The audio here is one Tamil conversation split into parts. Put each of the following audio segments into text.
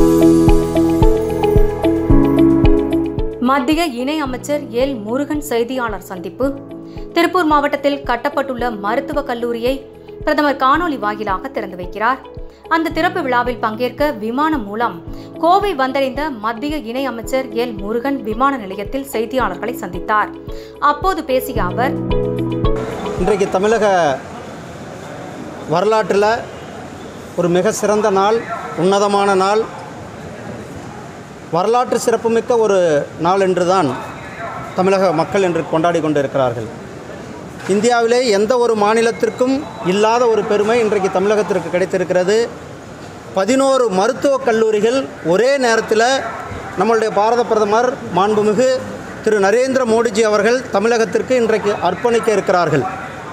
மத்திய இணை அமைச்சர் எல் முருகன் செய்தியாளர் சந்திப்பு திருப்பூர் மாவட்டத்தில் கட்டப்பட்டுள்ள மருத்துவக் கல்லூரியை பிரதமர் காணொலி வாயிலாக திறந்து வைக்கிறார் அந்த திறப்பு விழாவில் பங்கேற்க விமானம் மூலம் கோவை வந்தடைந்த மத்திய இணை அமைச்சர் எல் முருகன் விமான நிலையத்தில் செய்தியாளர்களை சந்தித்தார் அப்போது பேசிய அவர் இன்றைக்கு தமிழக வரலாற்றில் ஒரு மிக சிறந்த நாள் உன்னதமான நாள் வரலாற்று சிறப்புமிக்க ஒரு நாள் என்று தான் தமிழக மக்கள் என்று கொண்டாடி கொண்டிருக்கிறார்கள் இந்தியாவிலே எந்த ஒரு மாநிலத்திற்கும் இல்லாத ஒரு பெருமை இன்றைக்கு தமிழகத்திற்கு கிடைத்திருக்கிறது பதினோரு மருத்துவக் கல்லூரிகள் ஒரே நேரத்தில் நம்மளுடைய பாரத பிரதமர் மாண்புமிகு திரு நரேந்திர மோடிஜி அவர்கள் தமிழகத்திற்கு இன்றைக்கு அர்ப்பணிக்க இருக்கிறார்கள்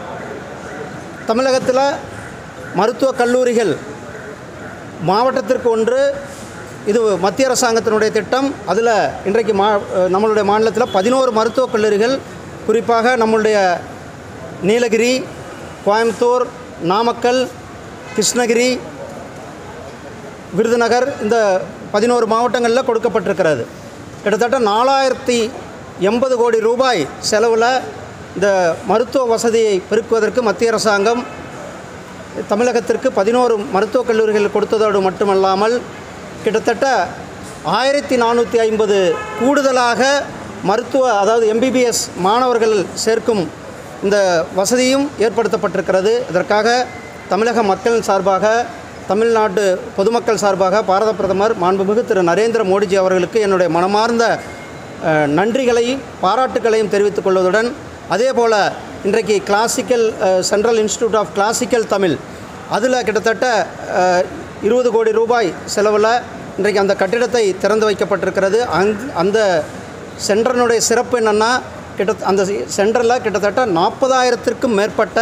தமிழகத்தில் மருத்துவக் கல்லூரிகள் மாவட்டத்திற்கு ஒன்று இது மத்திய அரசாங்கத்தினுடைய திட்டம் அதில் இன்றைக்கு மா நம்மளுடைய மாநிலத்தில் பதினோரு மருத்துவக் கல்லூரிகள் குறிப்பாக நம்மளுடைய நீலகிரி கோயம்புத்தூர் நாமக்கல் கிருஷ்ணகிரி விருதுநகர் இந்த பதினோரு மாவட்டங்களில் கொடுக்கப்பட்டிருக்கிறது கிட்டத்தட்ட நாலாயிரத்தி எண்பது கோடி ரூபாய் செலவில் இந்த மருத்துவ வசதியை பெருக்குவதற்கு மத்திய அரசாங்கம் தமிழகத்திற்கு பதினோரு மருத்துவக் கல்லூரிகள் கொடுத்ததோடு மட்டுமல்லாமல் கிட்டத்தட்ட ஆயிரத்தி நானூற்றி ஐம்பது கூடுதலாக மருத்துவ அதாவது எம்பிபிஎஸ் மாணவர்கள் சேர்க்கும் இந்த வசதியும் ஏற்படுத்தப்பட்டிருக்கிறது இதற்காக தமிழக மக்கள் சார்பாக தமிழ்நாட்டு பொதுமக்கள் சார்பாக பாரத பிரதமர் மாண்புமிகு திரு நரேந்திர மோடிஜி அவர்களுக்கு என்னுடைய மனமார்ந்த அஹ், நன்றிகளையும் பாராட்டுகளையும் தெரிவித்துக் கொள்வதுடன் அதே போல் இன்றைக்கு classical ah, central institute of classical Tamil அதில் கிட்டத்தட்ட அஹ், இருபது கோடி ரூபாய் செலவில் இன்றைக்கு அந்த கட்டிடத்தை திறந்து வைக்கப்பட்டிருக்கிறது அங் அந்த சென்டரினுடைய சிறப்பு என்னென்னா கிட்ட அந்த சென்டரில் கிட்டத்தட்ட நாற்பதாயிரத்திற்கும் மேற்பட்ட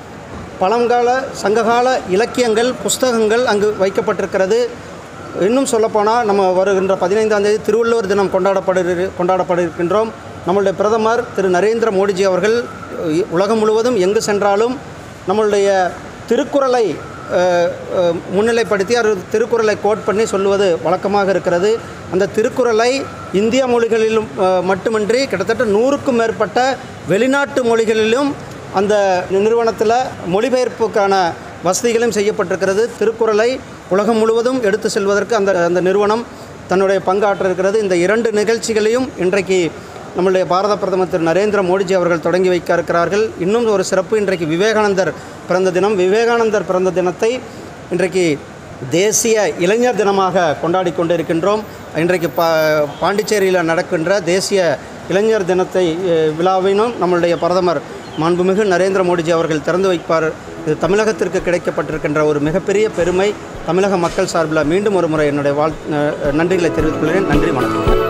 பழங்கால சங்ககால இலக்கியங்கள் புஸ்தகங்கள் அங்கு வைக்கப்பட்டிருக்கிறது இன்னும் சொல்லப்போனால் நம்ம வருகின்ற பதினைந்தாம் தேதி திருவள்ளுவர் தினம் கொண்டாடப்படு கொண்டாடப்பட இருக்கின்றோம் நம்மளுடைய பிரதமர் திரு நரேந்திர மோடிஜி அவர்கள் இ- உலகம் முழுவதும் எங்கு சென்றாலும் நம்மளுடைய திருக்குறளை அஹ், அஹ், முன்னிலைப்படுத்தி அது திருக்குறளை கோட் பண்ணி சொல்லுவது வழக்கமாக இருக்கிறது அந்த திருக்குறளை இந்திய மொழிகளிலும் அஹ், மட்டுமின்றி கிட்டத்தட்ட நூறுக்கும் மேற்பட்ட வெளிநாட்டு மொழிகளிலும் அந்த நிறுவனத்தில் மொழிபெயர்ப்புக்கான வசதிகளும் செய்யப்பட்டிருக்கிறது திருக்குறளை உலகம் முழுவதும் எடுத்து செல்வதற்கு அந்த அந்த நிறுவனம் தன்னுடைய பங்காற்ற இருக்கிறது இந்த இரண்டு நிகழ்ச்சிகளையும் இன்றைக்கு நம்முடைய பாரத பிரதமர் திரு நரேந்திர மோடிஜி அவர்கள் தொடங்கி வைக்க இருக்கிறார்கள் இன்னும் ஒரு சிறப்பு இன்றைக்கு விவேகானந்தர் பிறந்த தினம் விவேகானந்தர் பிறந்த தினத்தை இன்றைக்கு தேசிய இளைஞர் தினமாக கொண்டாடி கொண்டிருக்கின்றோம் இன்றைக்கு பா பாண்டிச்சேரியில் நடக்கின்ற தேசிய இளைஞர் தினத்தை அஹ், விழாவினும் நம்மளுடைய பிரதமர் மாண்புமிகு நரேந்திர மோடிஜி அவர்கள் திறந்து வைப்பார் இது தமிழகத்திற்கு கிடைக்கப்பட்டிருக்கின்ற ஒரு மிகப்பெரிய பெருமை தமிழக மக்கள் சார்பில் மீண்டும் ஒரு முறை என்னுடைய வாழ் அஹ், நன்றிகளை தெரிவித்துக் கொள்கிறேன் நன்றி வணக்கம்